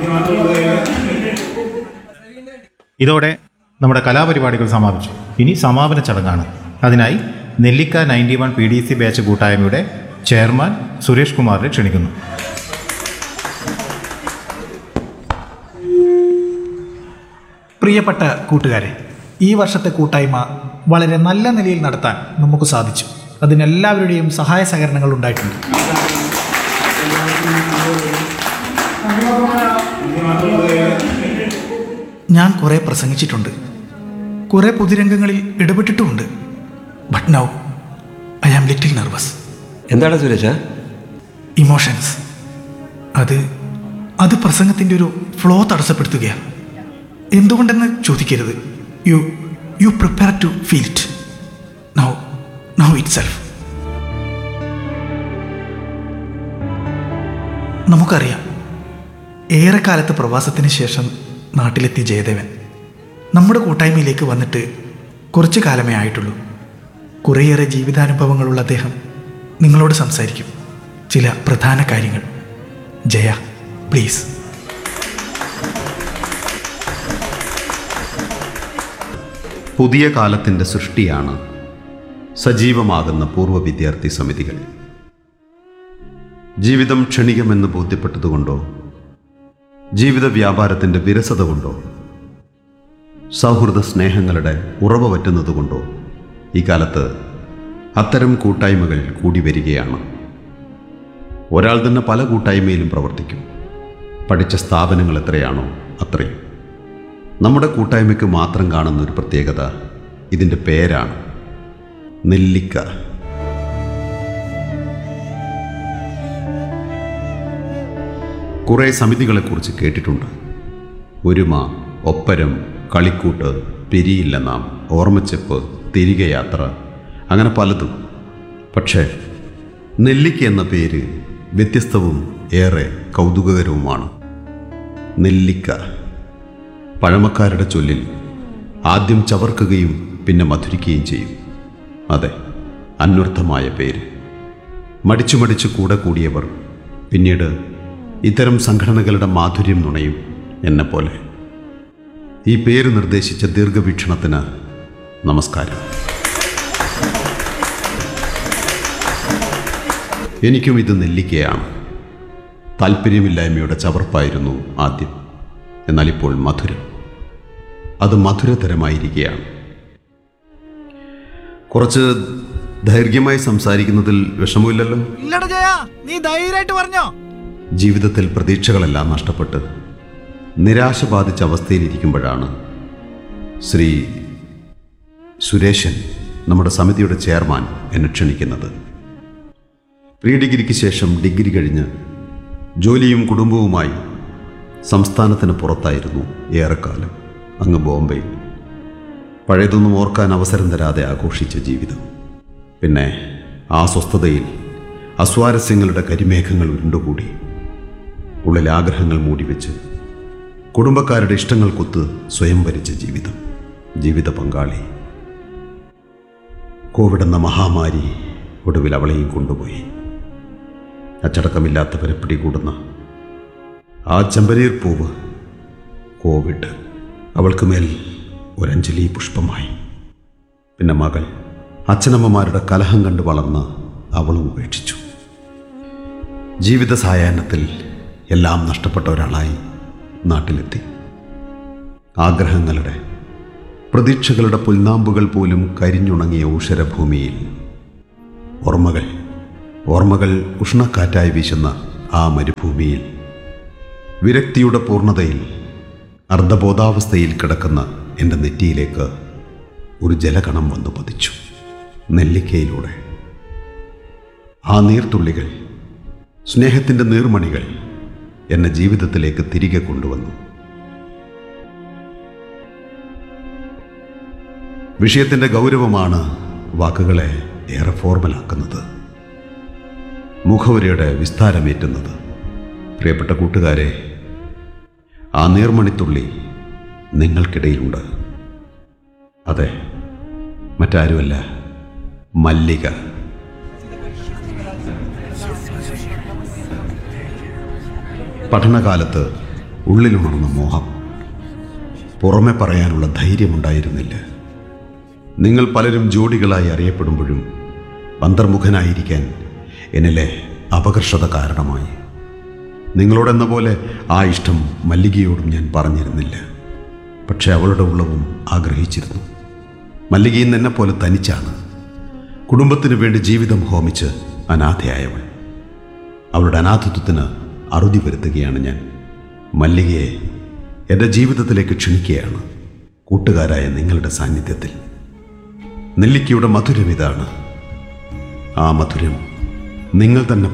ഇതോടെ നമ്മുടെ കലാപരിപാടികൾ സമാപിച്ചു ഇനി സമാപന ചടങ്ങാണ് അതിനായി നെല്ലിക്ക ninety one P D C batch കൂട്ടായ്മയുടെ ചെയർമാൻ സുരേഷ് കുമാറിനെ ക്ഷണിക്കുന്നു പ്രിയപ്പെട്ട കൂട്ടുകാരെ ഈ വർഷത്തെ കൂട്ടായ്മ വളരെ നല്ല നിലയിൽ നടത്താൻ നമുക്ക് സാധിച്ചു അതിനെല്ലാവരുടെയും സഹായ സഹകരണങ്ങൾ ഉണ്ടായിട്ടുണ്ട് ഞാൻ കുറേ പ്രസംഗിച്ചിട്ടുണ്ട് കുറേ പൊതുരംഗങ്ങളിൽ ഇടപെട്ടിട്ടുമുണ്ട് but now I am little nervous എന്താണ് സുരേഷ ഇമോഷൻസ് അത് അത് പ്രസംഗത്തിൻ്റെ ഒരു ഫ്ലോ തടസ്സപ്പെടുത്തുകയാണ് എന്തുകൊണ്ടെന്ന് ചോദിക്കരുത് you you prepare to feel it now now itself നമുക്കറിയാം ഏറെക്കാലത്ത് പ്രവാസത്തിന് ശേഷം നാട്ടിലെത്തിയ ജയദേവൻ നമ്മുടെ കൂട്ടായ്മയിലേക്ക് വന്നിട്ട് കുറച്ചു കാലമേ ആയിട്ടുള്ളൂ കുറേയേറെ ജീവിതാനുഭവങ്ങളുള്ള അദ്ദേഹം നിങ്ങളോട് സംസാരിക്കും ചില പ്രധാന കാര്യങ്ങൾ ജയ പ്ലീസ് പുതിയ കാലത്തിൻ്റെ സൃഷ്ടിയാണ് സജീവമാകുന്ന പൂർവ്വ വിദ്യാർത്ഥി സമിതികൾ ജീവിതം ക്ഷണികമെന്ന് ബോധ്യപ്പെട്ടതുകൊണ്ടോ ജീവിത വ്യാപാരത്തിൻ്റെ വിരസത കൊണ്ടോ സൗഹൃദ സ്നേഹങ്ങളുടെ ഉറവ പറ്റുന്നതുകൊണ്ടോ ഈ കാലത്ത് അത്തരം കൂട്ടായ്മകൾ കൂടി വരികയാണ് ഒരാൾ തന്നെ പല കൂട്ടായ്മയിലും പ്രവർത്തിക്കും പഠിച്ച സ്ഥാപനങ്ങൾ എത്രയാണോ അത്രയും നമ്മുടെ കൂട്ടായ്മയ്ക്ക് മാത്രം കാണുന്ന ഒരു പ്രത്യേകത ഇതിൻ്റെ പേരാണ് നെല്ലിക്ക കുറേ സമിതികളെക്കുറിച്ച് കേട്ടിട്ടുണ്ട് ഒരുമ ഒപ്പരം കളിക്കൂട്ട് പിരിയില്ല നാം ഓർമ്മച്ചെപ്പ് തിരികെ യാത്ര അങ്ങനെ പലതും പക്ഷേ നെല്ലിക്ക എന്ന പേര് വ്യത്യസ്തവും ഏറെ കൗതുകകരവുമാണ് നെല്ലിക്ക പഴമക്കാരുടെ ചൊല്ലിൽ ആദ്യം ചവർക്കുകയും പിന്നെ മധുരിക്കുകയും ചെയ്യും അതെ അന്വർത്ഥമായ പേര് മടിച്ചു മടിച്ചു കൂടെ കൂടിയവർ പിന്നീട് ഇത്തരം സംഘടനകളുടെ മാധുര്യം നുണയും എന്നെപ്പോലെ ഈ പേര് നിർദ്ദേശിച്ച ദീർഘവീക്ഷണത്തിന് നമസ്കാരം എനിക്കും ഇത് നെല്ലിക്കയാണ് താല്പര്യമില്ലായ്മയുടെ ചവർപ്പായിരുന്നു ആദ്യം എന്നാൽ ഇപ്പോൾ മധുരം അത് മധുരതരമായിരിക്കുകയാണ് കുറച്ച് ദൈർഘ്യമായി സംസാരിക്കുന്നതിൽ വിഷമമില്ലല്ലോ ഇല്ലട ജയ നീ ധൈര്യമായിട്ട് പറഞ്ഞോ ജീവിതത്തിൽ പ്രതീക്ഷകളെല്ലാം നഷ്ടപ്പെട്ട് നിരാശ ബാധിച്ച അവസ്ഥയിലിരിക്കുമ്പോഴാണ് ശ്രീ സുരേഷൻ നമ്മുടെ സമിതിയുടെ ചെയർമാൻ എന്നെ ക്ഷണിക്കുന്നത് പ്രീ ഡിഗ്രിക്ക് ശേഷം ഡിഗ്രി കഴിഞ്ഞ് ജോലിയും കുടുംബവുമായി സംസ്ഥാനത്തിന് പുറത്തായിരുന്നു ഏറെക്കാലം അങ്ങ് ബോംബെയിൽ പഴയതൊന്നും ഓർക്കാൻ അവസരം തരാതെ ആഘോഷിച്ച ജീവിതം പിന്നെ ആ സ്വസ്ഥതയിൽ അസ്വാരസ്യങ്ങളുടെ കരിമേഘങ്ങൾ ഉരുണ്ടുകൂടി ഉള്ളിൽ ആഗ്രഹങ്ങൾ മൂടിവെച്ച് കുടുംബക്കാരുടെ ഇഷ്ടങ്ങൾക്കൊത്ത് സ്വയം ഭരിച്ച ജീവിതം ജീവിത പങ്കാളി കോവിഡ് എന്ന മഹാമാരി ഒടുവിൽ അവളെയും കൊണ്ടുപോയി അച്ചടക്കമില്ലാത്തവരെ പിടികൂടുന്ന ആ ചെമ്പനീർ പൂവ് കോവിഡ് അവൾക്ക് മേൽ ഒരഞ്ജലി പുഷ്പമായി പിന്നെ മകൾ അച്ഛനമ്മമാരുടെ കലഹം കണ്ട് വളർന്ന് അവളും ഉപേക്ഷിച്ചു ജീവിത സായാഹ്നത്തിൽ എല്ലാം നഷ്ടപ്പെട്ട ഒരാളായി നാട്ടിലെത്തി ആഗ്രഹങ്ങളുടെ പ്രതീക്ഷകളുടെ പുൽനാമ്പുകൾ പോലും കരിഞ്ഞുണങ്ങിയ ഊഷരഭൂമിയിൽ ഓർമ്മകൾ ഓർമ്മകൾ ഉഷ്ണക്കാറ്റായി വീശുന്ന ആ മരുഭൂമിയിൽ വിരക്തിയുടെ പൂർണ്ണതയിൽ അർദ്ധബോധാവസ്ഥയിൽ കിടക്കുന്ന എൻ്റെ നെറ്റിയിലേക്ക് ഒരു ജലകണം വന്നു പതിച്ചു നെല്ലിക്കയിലൂടെ ആ നീർത്തുള്ളികൾ സ്നേഹത്തിൻ്റെ നീർമണികൾ എന്നെ ജീവിതത്തിലേക്ക് തിരികെ കൊണ്ടുവന്നു വിഷയത്തിൻ്റെ ഗൗരവമാണ് വാക്കുകളെ ഏറെ ഫോർമലാക്കുന്നത് മുഖവരിയുടെ വിസ്താരമേറ്റുന്നത് പ്രിയപ്പെട്ട കൂട്ടുകാരെ ആ നീർമണിത്തുള്ളി നിങ്ങൾക്കിടയിലുണ്ട് അതെ മറ്റാരുമല്ല മല്ലിക പഠനകാലത്ത് ഉള്ളിലുണർന്ന മോഹം പുറമെ പറയാനുള്ള ധൈര്യമുണ്ടായിരുന്നില്ല നിങ്ങൾ പലരും ജോഡികളായി അറിയപ്പെടുമ്പോഴും അന്തർമുഖനായിരിക്കാൻ എന്നിലെ അപകർഷത കാരണമായി നിങ്ങളോടെന്ന പോലെ ആ ഇഷ്ടം മല്ലികയോടും ഞാൻ പറഞ്ഞിരുന്നില്ല പക്ഷെ അവളുടെ ഉള്ളവും ആഗ്രഹിച്ചിരുന്നു മല്ലികയും എന്നെ പോലെ തനിച്ചാണ് കുടുംബത്തിനു വേണ്ടി ജീവിതം ഹോമിച്ച് അനാഥയായവൾ അവളുടെ അനാഥത്വത്തിന് അറുതി വരുത്തുകയാണ് ഞാൻ മല്ലികയെ എൻ്റെ ജീവിതത്തിലേക്ക് ക്ഷണിക്കുകയാണ് കൂട്ടുകാരായ നിങ്ങളുടെ സാന്നിധ്യത്തിൽ നെല്ലിക്കയുടെ മധുരം ഇതാണ് ആ മധുരം നിങ്ങൾ തന്നെ